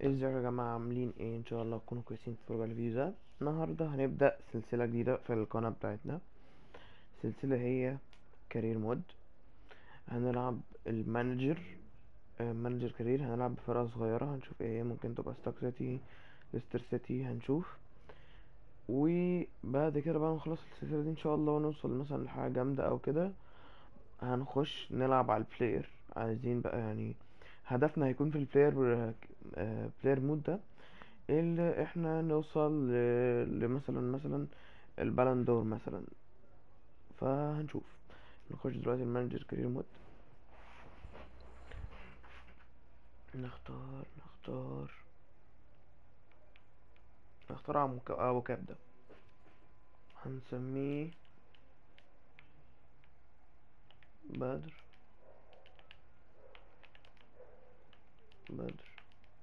ازيكم يا جماعة عاملين ايه ان شاء الله تكونوا كويسين تتفرجوا على الفيديو ده النهاردة هنبدأ سلسلة جديدة في القناة بتاعتنا سلسلة هي كارير مود هنلعب المانجر آه، مانجر كارير هنلعب بفرقة صغيرة هنشوف ايه هي ممكن تبقى ستاك سيتي ليستر سيتي هنشوف وبعد كده بقى نخلص السلسلة دي ان شاء الله ونوصل مثلا لحاجة جامدة او كده هنخش نلعب على البلاير عايزين بقى يعني هدفنا هيكون في البلاير بلاير مود ده اللي احنا نوصل ل- لمثلا مثلا البالندور مثلا فهنشوف نخش دلوقتي المانجر كارير مود نختار نختار نختار ابو كا- ابو كاب ده هنسميه بدر بدر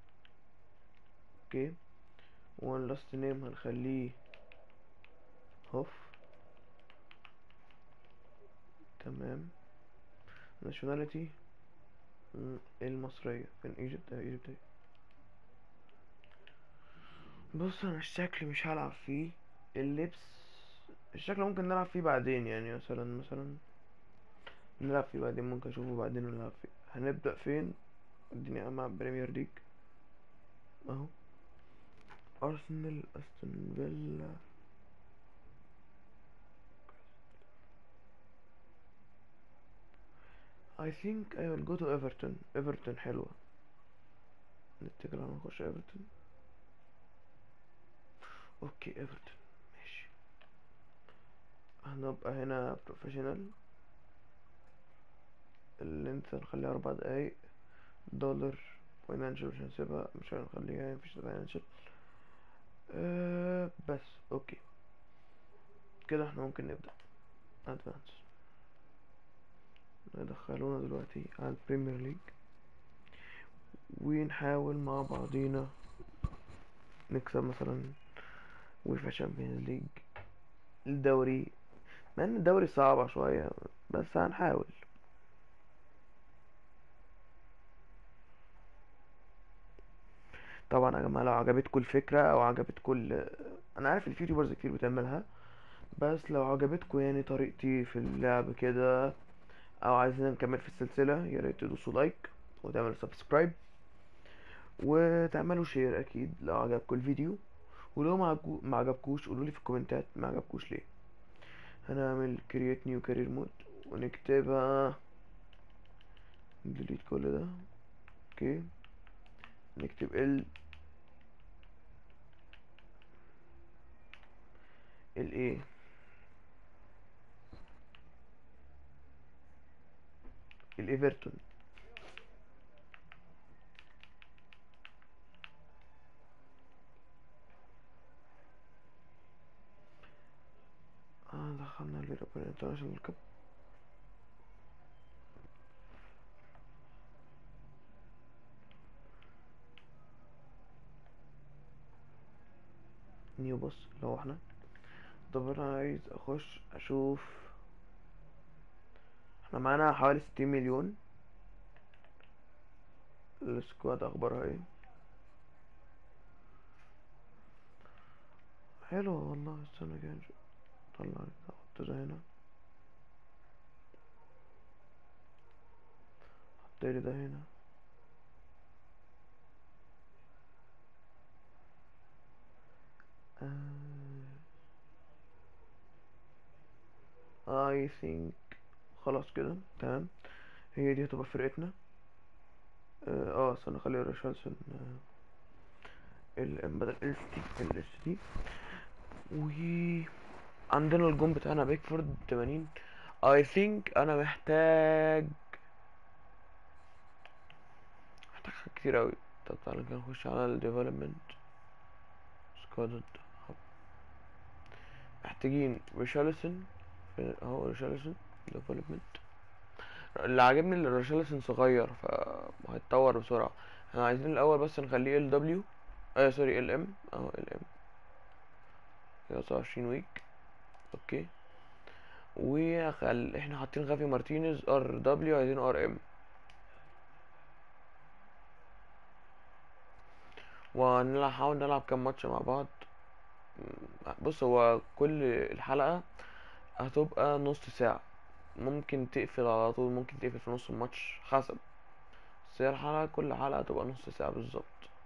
اوكي وان لاست نيم هنخليه هوف تمام ناشوناليتي المصرية فين ايجيبت ايجيبت بص انا الشكل مش هلعب فيه اللبس الشكل ممكن نلعب فيه بعدين يعني مثلا مثلا نلعب فيه بعدين ممكن اشوفه بعدين ونلعب فيه هنبدأ فين الدنيا مع بريمير ليج اهو ارسنال استون فيلا I think I will go to Everton Everton حلوة نتكل على نخش Everton اوكي Everton ماشي هنبقى هنا بروفيشنال اللينث هنخليها أربع دقايق دولار فاينانشال مش هنسيبها مش هنخليها مفيش فاينانشال أه بس اوكي كده احنا ممكن نبدأ ادفانس ندخلونا دلوقتي على البريمير ليج ونحاول مع بعضينا نكسب مثلا ويفا شامبيونز ليج الدوري مع ان الدوري صعبة شوية بس هنحاول طبعا يا جماعة لو عجبتكم الفكرة او عجبتكم ال- انا عارف اليوتيوبرز كتير بتعملها بس لو عجبتكم يعني طريقتي في اللعب كده او عايزين نكمل في السلسلة يا ريت تدوسوا لايك وتعملوا سبسكرايب وتعملوا شير اكيد لو عجبكم الفيديو ولو ما عجبكو- ما عجبكوش قولوا لي في الكومنتات ما عجبكوش ليه هنعمل create new career mode ونكتبها delete كل ده اوكي نكتب ال ال ايه الايفرتون اه دخلنا اليوروبيان انترناشونال كاب نيو بص لو احنا طب انا عايز اخش اشوف احنا معانا حوالي ستين مليون السكواد اخبارها ايه حلو والله استنى كده نشوف طلع احط ده هنا احط لي ده هنا I think خلاص كده تمام هي دي هتبقى فرقتنا اه آه، استنى خلي ريشارلسون ال بدل ال تي ال اس تي و عندنا الجون بتاعنا بيكفورد 80 I think انا محتاج محتاج حاجات كتير اوي طب تعالى كده نخش على الديفلوبمنت سكواد محتاجين ريشارلسون اهو ريشارلسون ديفلوبمنت اللي عاجبني ان ريشارلسون صغير فهيتطور بسرعة احنا عايزين الاول بس نخليه ال دبليو اه سوري ال ام اهو ال ام 23 ويك اوكي وخل احنا حاطين غافي مارتينيز ار دبليو عايزين ار ام ونحاول نلعب كام ماتش مع بعض م- بص هو كل الحلقة هتبقى نص ساعة ممكن تقفل على طول ممكن تقفل في نص الماتش حسب بس هي الحلقة كل حلقة هتبقى نص ساعة بالظبط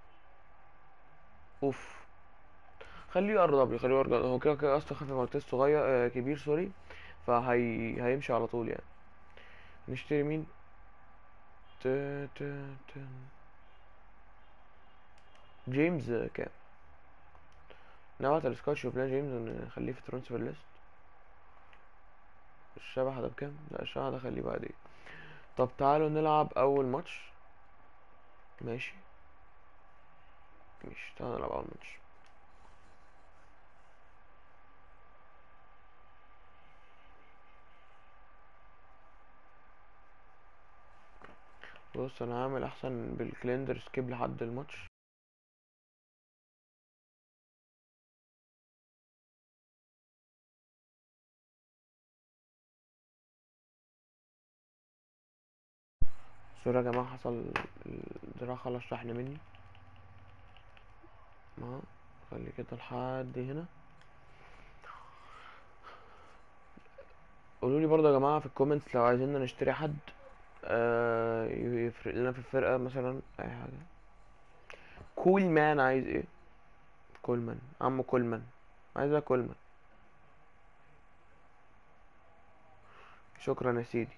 اوف خليه يقرب لي خليه يقرب هو كده كده اصلا خفيف مارتيز صغير آه كبير سوري فهي هيمشي على طول يعني نشتري مين ت... ت... ت... جيمس آه، كام نبعت السكotch وبلا جيمس ونخليه في ترانسفير ليست الشبح ده بكام لا الشبح ده خليه بعدين طب تعالوا نلعب اول ماتش ماشي ماشي تعالوا نلعب اول ماتش بص انا هعمل احسن بالكليندر سكيب لحد الماتش سوري يا جماعة حصل الدراع خلص شحن مني ما خلي كده لحد هنا قولوا لي برضه يا جماعة في الكومنتس لو عايزيننا نشتري حد آه يفرق لنا في الفرقة مثلا اي حاجة كول مان عايز ايه كولمان عمو كولمان عايز ايه كولمان شكرا يا سيدي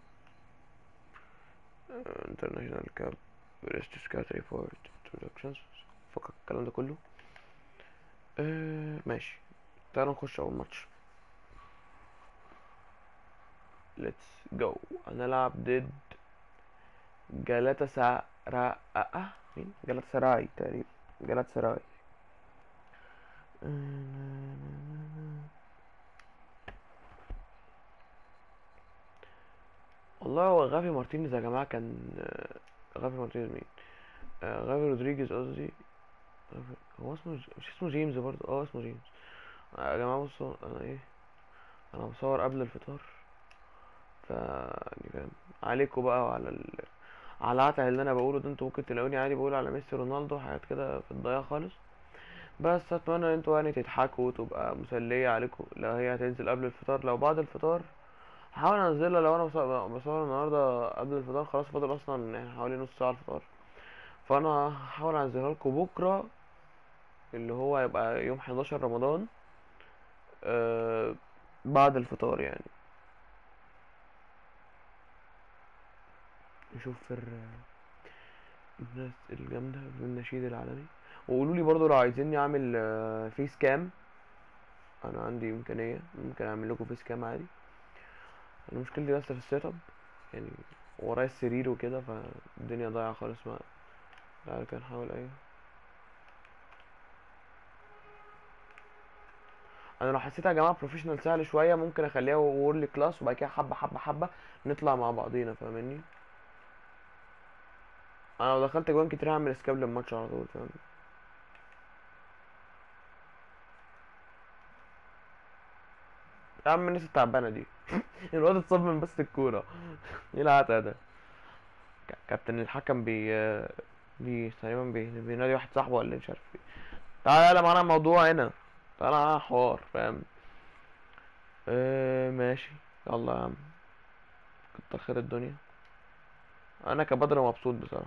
انترناشونال كاب بريستش كات ريبورت introductions فكك الكلام ده كله آه ماشي تعالوا نخش اول ماتش ليتس جو هنلعب ضد جالاتا سراي أه؟ مين جالاتا سراي تقريبا جالاتا سراي والله هو غافي مارتينيز يا جماعة كان آه، غافي مارتينيز مين آه، غافي رودريجيز قصدي غافي- هو اسمه ج- مش اسمه جيمس برضه اه اسمه جيمس آه، يا جماعة بصوا انا ايه انا بصور قبل الفطار ف يعني فاهم عليكم بقى وعلى ال... على العته اللي انا بقوله ده انتوا ممكن تلاقوني عادي بقول على ميسي رونالدو حاجات كده في الضياع خالص بس اتمنى ان انتوا يعني تضحكوا وتبقى مسليه عليكم لو هي هتنزل قبل الفطار لو بعد الفطار هحاول انزلها لو انا بصور, بصور النهارده قبل الفطار خلاص فاضل اصلا يعني حوالي نص ساعه الفطار فانا هحاول انزلها لكم بكره اللي هو هيبقى يوم 11 رمضان أه بعد الفطار يعني نشوف في الر- الناس الجامدة في النشيد العالمي وقولوا لي برضو لو عايزيني اعمل آه، فيس كام انا عندي امكانية ممكن اعمل لكم فيس كام عادي انا مشكلتي بس في السيت اب يعني ورايا السرير وكده فالدنيا ضايعة خالص ما تعالى كده نحاول ايوه انا لو حسيت يا جماعة بروفيشنال سهل شوية ممكن اخليها وورلي كلاس وبعد كده حبة حبة حبة نطلع مع بعضينا فاهماني انا لو دخلت جوان كتير هعمل اسكاب للماتش على طول فاهم يا عم الناس التعبانه دي الواد اتصاب من بس الكوره ايه العتا ده ك- كابتن الحكم بي بي تقريبا بي... بينادي واحد صاحبه ولا إيه، مش عارف ايه تعالى يلا معانا موضوع هنا تعالى معانا حوار فاهم اه ماشي يلا يا عم كتر خير الدنيا انا كبدر مبسوط بصراحه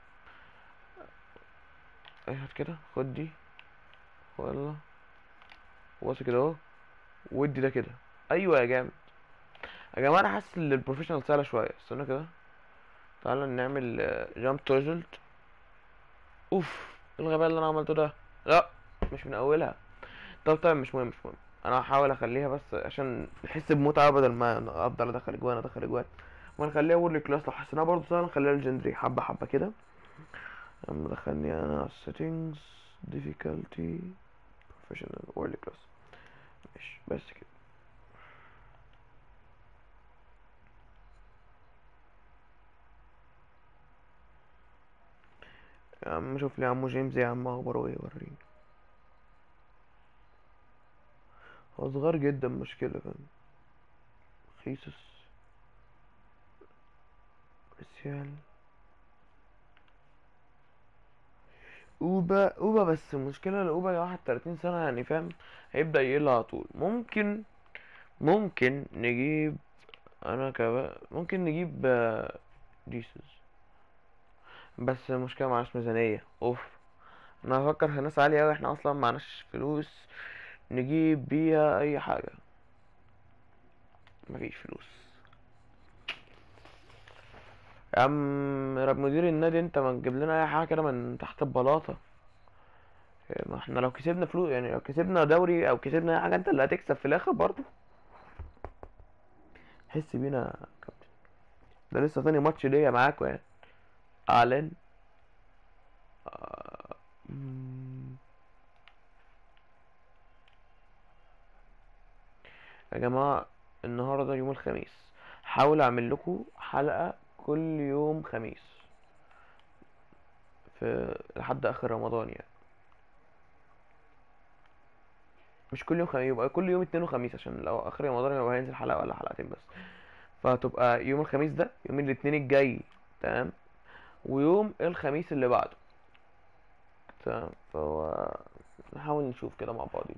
ايه هات كده خد دي يلا بص كده اهو ودي ده كده ايوه يا جامد يا جماعه انا حاسس ان البروفيشنال سهله شويه استنى كده تعالى نعمل جامب توجلت اوف إيه الغباء اللي انا عملته ده لا مش من اولها طب طيب مش مهم مش مهم انا هحاول اخليها بس عشان نحس بمتعه بدل ما افضل ادخل اجوان ادخل اجوان ونخليها وورلي كلاس لو حسيناها برضه سهله نخليها ليجندري حبه حبه كده اما دخلني انا على settings difficulty professional وورلي كلاس ماشي بس كده يا عم شوف لي يا عمو جيمس يا عم اخباره ايه وريني هو صغير جدا مشكلة فاهم خيسوس ريسيال اوبا اوبا بس المشكلة الاوبا واحد تلاتين سنة يعني فاهم هيبدأ يقل على طول ممكن ممكن نجيب انا كبا ممكن نجيب آه، جيسوس بس المشكلة معناش ميزانية اوف انا هفكر في ناس عالية اوي احنا اصلا معناش فلوس نجيب بيها اي حاجة مفيش فلوس يا عم رب مدير النادي انت ما تجيب لنا اي حاجة كده من تحت البلاطة ما احنا لو كسبنا فلوس يعني لو كسبنا دوري او كسبنا اي حاجة انت اللي هتكسب في الاخر برضه حس بينا يا كابتن ده لسه تاني ماتش ليا معاكوا يعني اعلن آه، مم. يا جماعة النهاردة يوم الخميس حاول اعمل لكم حلقة كل يوم خميس في لحد اخر رمضان يعني مش كل يوم خميس يبقى كل يوم اتنين وخميس عشان لو اخر رمضان يبقى هينزل حلقة ولا حلقتين بس فهتبقى يوم الخميس ده يوم الاثنين الجاي تمام ويوم الخميس اللي بعده تمام فهو نحاول نشوف كده مع بعضين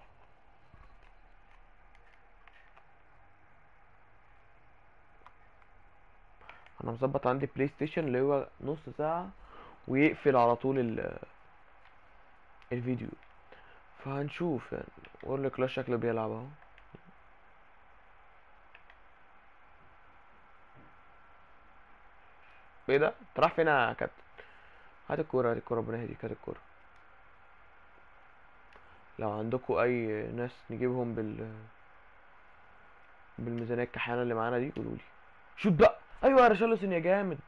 انا مظبط عندي بلاي ستيشن اللي هو نص ساعة ويقفل على طول ال- الفيديو فهنشوف يعني وورلد كلاش شكله بيلعب اهو ايه ده انت رايح فين يا كابتن هات الكورة هات الكورة ربنا يهديك هات الكورة لو عندكم اي ناس نجيبهم بال بالميزانية الكحيانة اللي معانا دي قولولي شوت بقى ايوه يا ريشارلسون يا جامد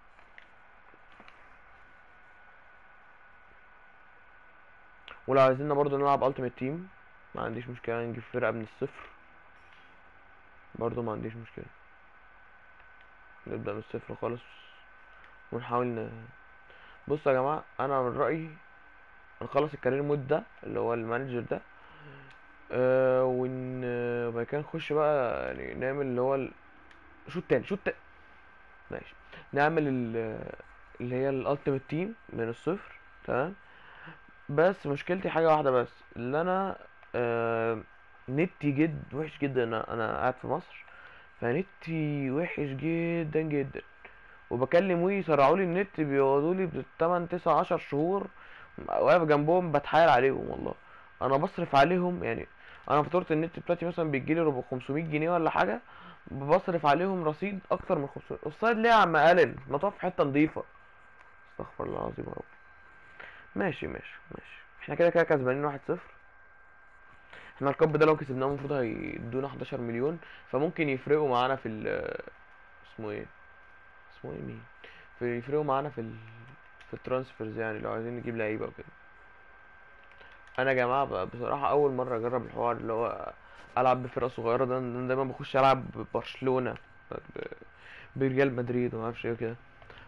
ولو عايزيننا برضو نلعب التيمت تيم ما عنديش مشكلة نجيب فرقة من الصفر برضو ما عنديش مشكلة نبدأ من الصفر خالص ونحاول ن... بصوا يا جماعة أنا من رأيي نخلص الكارير مود ده اللي هو المانجر ده أه ون وبعد كده نخش بقى يعني نعمل اللي هو ال... شوت تاني شوت تاني ماشي نعمل ال... اللي هي الالتيمت تيم من الصفر تمام بس مشكلتي حاجة واحدة بس اللي انا آه نتي جد وحش جدا انا انا قاعد في مصر فنتي وحش جدا جدا وبكلم وي يسرعوا لي النت بيقعدوا لي بالتمن تسعة عشر شهور واقف جنبهم بتحايل عليهم والله انا بصرف عليهم يعني انا فاتورة النت بتاعتي مثلا بتجيلي ربع 500 جنيه ولا حاجة بصرف عليهم رصيد اكتر من 500 الصيد ليه يا عم قالن ما تقف في حتة نضيفة استغفر الله العظيم يا رب ماشي ماشي ماشي احنا كده كده كسبانين واحد صفر احنا الكاب ده لو كسبناه المفروض هيدونا 11 مليون فممكن يفرقوا معانا في ال اسمه ايه اسمه ايه مين في يفرقوا معانا في ال في الترانسفيرز يعني لو عايزين نجيب لعيبه وكده انا يا جماعه ب- بصراحه اول مره اجرب الحوار اللي هو العب بفرقه صغيره ده أنا دايما بخش العب ببرشلونه ب- بريال مدريد وما اعرفش ايه كده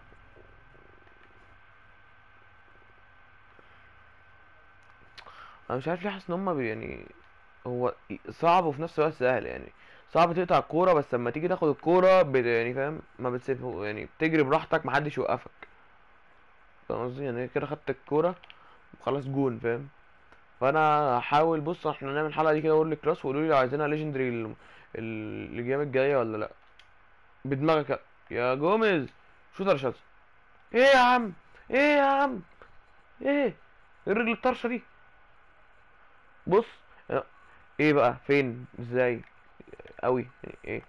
انا مش عارف ليه حاسس ان هم يعني هو صعب وفي نفس الوقت سهل يعني صعب تقطع الكوره بس لما تيجي تاخد الكوره بت- يعني فاهم ما بتسيبه يعني بتجري براحتك محدش يوقفك فاهم قصدي يعني كده خدت الكوره وخلاص جون فاهم فانا هحاول بص احنا نعمل الحلقه دي كده وورلد كلاس وقولوا لي لو عايزينها ليجندري ال- ال- الايام الجايه ولا لا بدماغك يا يا جوميز شوت يا شاذ ايه يا عم ايه يا عم ايه إيه الرجل الطرشه دي بص ايه بقى فين ازاي قوي ايه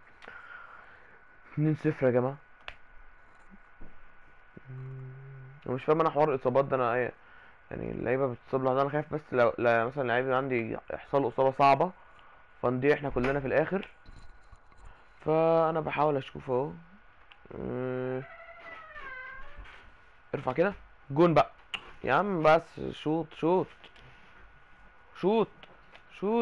2 0 يا جماعه انا مش فاهم انا حوار الاصابات ده انا ايه يعني اللعيبه بتتصاب لوحدها انا خايف بس لو لا مثلا لعيب عندي يحصل له اصابه صعبه فنضيع احنا كلنا في الاخر فانا بحاول اشوف اهو أمم، ارفع كده جون بقى يا عم بس شوط شوط شوط شوط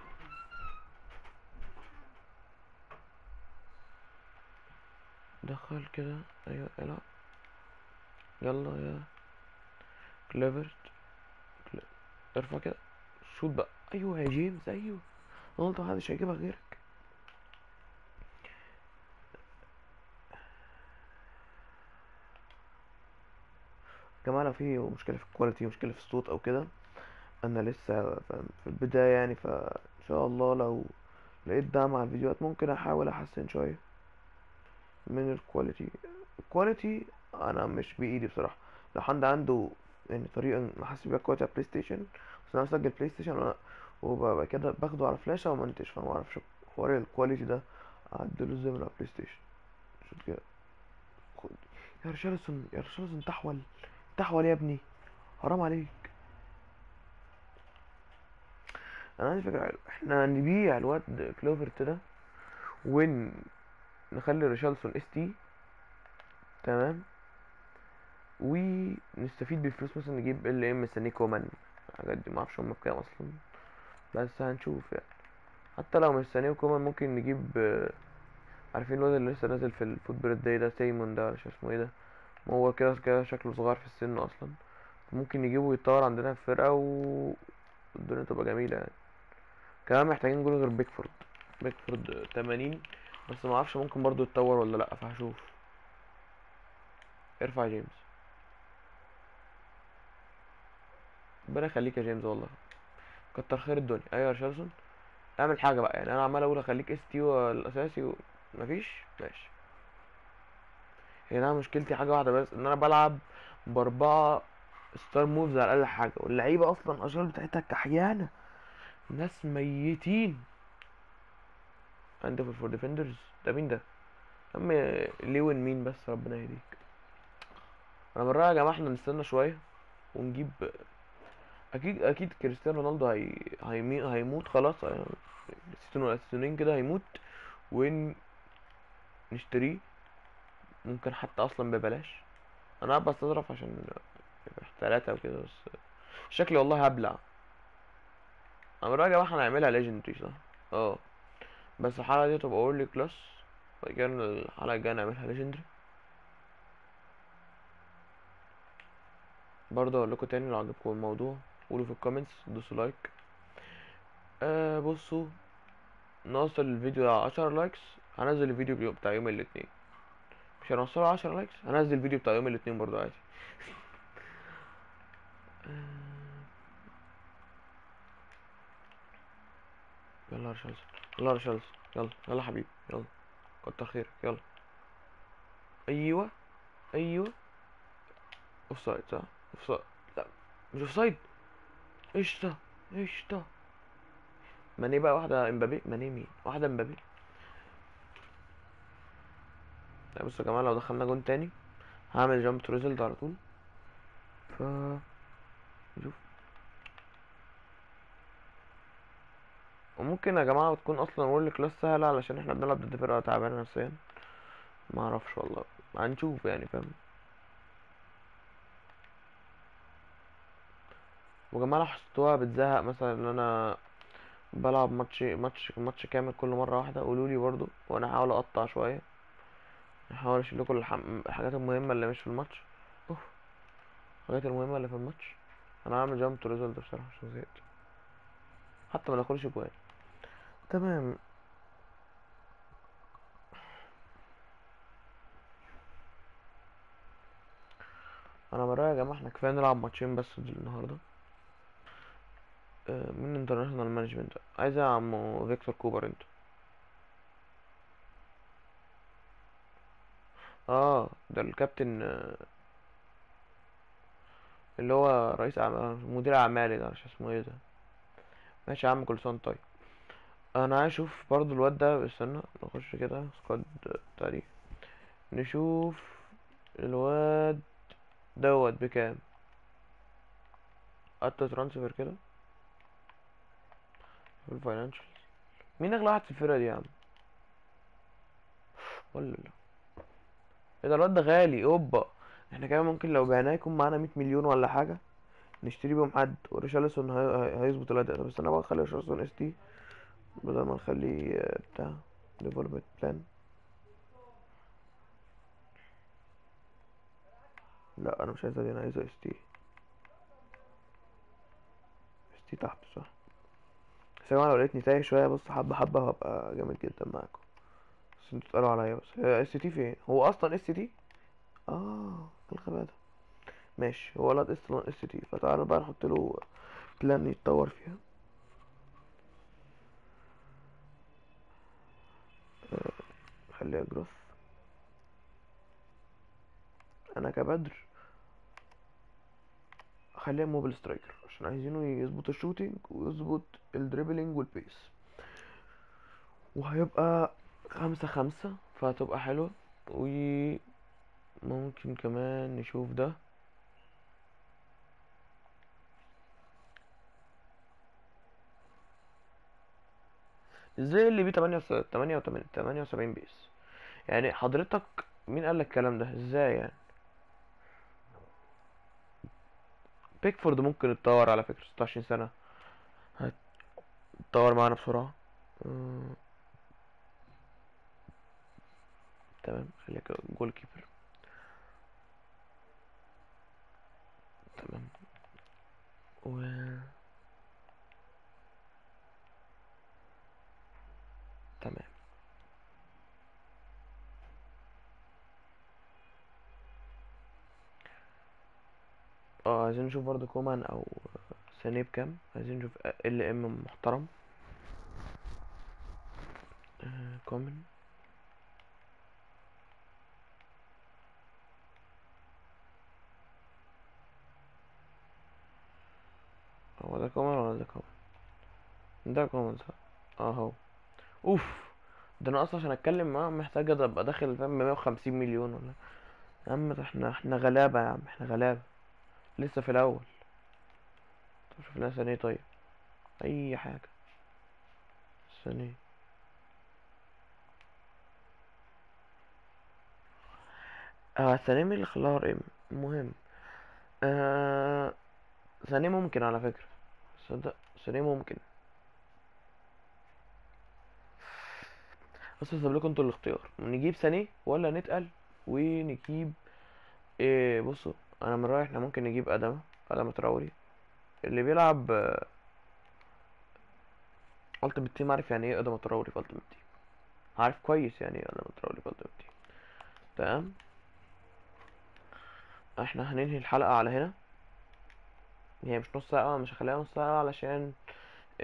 دخل كده ايوه العب يلا يا كليفرت كل- ارفع كده شوط بقى ايوه يا جيمس ايوه انا قلت محدش هيجيبها غيرك جماعة لو في مشكلة في الكواليتي مشكلة في الصوت او كده انا لسه فاهم في البداية يعني فان شاء الله لو لقيت دعم على الفيديوهات ممكن احاول احسن شوية من الكواليتي الكواليتي انا مش بايدي بصراحة لو حد عنده يعني طريقة نحسن بيها الكواليتي على بلاي ستيشن بس انا بسجل بلاي ستيشن وأنا- وببقى كده باخده على فلاشة ومنتج فما اعرفش حوار الكواليتي ده اعدله ازاي من على بلاي ستيشن شوف كده خد يا ريشارلسون يا ريشارلسون تحول تحول يا ابني حرام عليك انا عندي فكرة حلوة احنا نبيع الواد كلوفرت ده ون نخلي ريشارلسون اس تي تمام ونستفيد بالفلوس مثلا نجيب ال ام ساني كومان الحاجات دي معرفش هما بكام اصلا بس هنشوف يعني حتى لو مش ساني كومان ممكن نجيب آه، عارفين الواد اللي لسه نازل في الفوت بريد ده سيمون ده ولا مش اسمه ايه ده ما هو كده كده شكله صغير في السن اصلا ممكن نجيبه يتطور عندنا في الفرقة و الدنيا تبقى جميلة يعني كمان محتاجين نقول غير بيكفورد بيكفورد 80 بس ما اعرفش ممكن برضو يتطور ولا لا فهشوف ارفع يا جيمس ربنا يخليك يا جيمس والله كتر خير الدنيا ايوه يا ريشاردسون اعمل حاجه بقى يعني انا عمال اقول اخليك اس تي الاساسي ومفيش ماشي هي انا مشكلتي حاجه واحده بس ان انا بلعب باربعه ستار موفز على اقل حاجه واللعيبه اصلا الاشغال بتاعتها كحيانه ناس ميتين عندي فور ديفندرز ده مين ده يا عم ليون مين بس ربنا يهديك انا من رايي يا جماعه احنا نستنى شويه ونجيب اكيد اكيد كريستيانو رونالدو هي... هيمي... هيموت خلاص يعني سيزون ولا سيزونين كده هيموت وين نشتريه ممكن حتى اصلا ببلاش انا قاعد بستظرف عشان ثلاثة وكده بس شكلي والله هبلع انا من رأيي يا جماعة احنا هنعملها ليجندري صح اه بس الحلقة دي تبقى اورلي كلاس بعد كده الحلقة الجاية نعملها ليجندري برضه اقول لكم تاني لو عجبكم الموضوع قولوا في الكومنتس دوسوا لايك آه بصوا نوصل الفيديو على 10 لايكس هنزل الفيديو بتاع يوم الاثنين مش هنوصله 10 لايكس هنزل الفيديو بتاع يوم الاثنين برضه عادي يلا يا رشالز يلا يا رشالز يلا يلا حبيبي يلا كتر خيرك يلا ايوه ايوه اوف سايد صح اوف سايد لا مش اوف سايد قشطة قشطة ماني بقى واحدة امبابي ماني مين واحدة امبابي لا بصوا يا جماعة لو دخلنا جون تاني هعمل جامب ريزلت على طول ف نشوف وممكن يا جماعة تكون اصلا وورلد كلاس سهلة علشان احنا بنلعب ضد فرقة تعبانة نفسيا ما اعرفش والله هنشوف يعني فاهم وجماعة لاحظتوها بتزهق مثلا ان انا بلعب ماتش ماتش ماتش كامل كل مرة واحدة قولولي برضو وانا هحاول اقطع شوية احاول اشيل لكم الحم... الحاجات المهمة اللي مش في الماتش اوف الحاجات المهمة اللي في الماتش انا هعمل جامب تو ريزلت بصراحة عشان زهقت حتى ما ناكلش جوان تمام انا من رأيي يا جماعة احنا كفاية نلعب ماتشين بس دول النهاردة آه، مين انترناشونال مانجمنت عايز إيه يا عم فيكتور كوبر انت اه ده الكابتن آه، اللي هو رئيس أعمال مدير اعمالي ده مش اسمه ايه ده ماشي يا عم كل سنه وأنت طيب انا عايز اشوف برضو الواد ده استنى نخش كده سكواد تاريخ نشوف الواد دوت بكام حتى ترانسفير كده في الفاينانشال مين اغلى واحد في الفرقه دي يا عم ولا لا ايه ده الواد ده غالي اوبا احنا كمان ممكن لو بعناه يكون معانا 100 مليون ولا حاجه نشتري بيهم حد وريشارلسون هي- هي- هيظبط الاداء ده بس انا بقى اخلي ريشارلسون اس تي بدل ما نخليه آه، بتاع ديفلوبمنت بلان لا انا مش عايزها دي انا عايزها اس تي اس تي تحت صح بس يا جماعه لو لقيتني تايه شويه بص حبه حبه هبقى جامد جدا معاكم بس انتوا تسالوا عليا بس اس تي فين هو اصلا اس تي اه إيه الغباء ده ماشي هو لاد اس اس تي فتعالى بقى نحط له بلان يتطور فيها آه، خليها جروث انا كبدر خليها موبل سترايكر عشان عايزينه يظبط الشوتينج ويظبط الدريبلينج والبيس وهيبقى خمسة خمسة فهتبقى حلوة وممكن كمان نشوف ده ازاي اللي بيه تمانية تمانية وتمانية تمانية وسبعين بيس يعني حضرتك مين قال لك الكلام ده ازاي يعني بيكفورد ممكن يتطور على فكرة ستة وعشرين سنة هتطور معانا بسرعة آه، تمام خليك جول كيبر تمام و تمام اه عايزين نشوف برضو كومان او سانيه بكام عايزين نشوف ال ام محترم آه، كومان هو ده كومان ولا ده كومان ده كومان صح اهو اوف ده انا اصلا عشان اتكلم معاه محتاج ابقى داخل فاهم 150 مليون ولا يا عم ده احنا احنا غلابة يا عم احنا غلابة لسه في الاول طب شوف لنا ثانية طيب اي حاجة ثانية اه ثانية مين اللي خلاها ار ام المهم آه ثانية ممكن على فكرة صدق ثانية ممكن بس هسيب لكم انتوا الاختيار نجيب ثانية ولا نتقل ونجيب ايه بصوا انا من رأيي احنا ممكن نجيب ادم ادم تراوري اللي بيلعب التيمت تيم عارف يعني ايه ادم تراوري في التيمت تيم عارف كويس يعني ايه ادم تراوري في التيمت تيم تمام احنا هننهي الحلقة على هنا هي مش نص ساعة مش هخليها نص ساعة علشان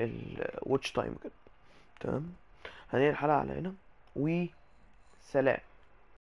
الواتش تايم كده تمام هننهي الحلقة على هنا وسلام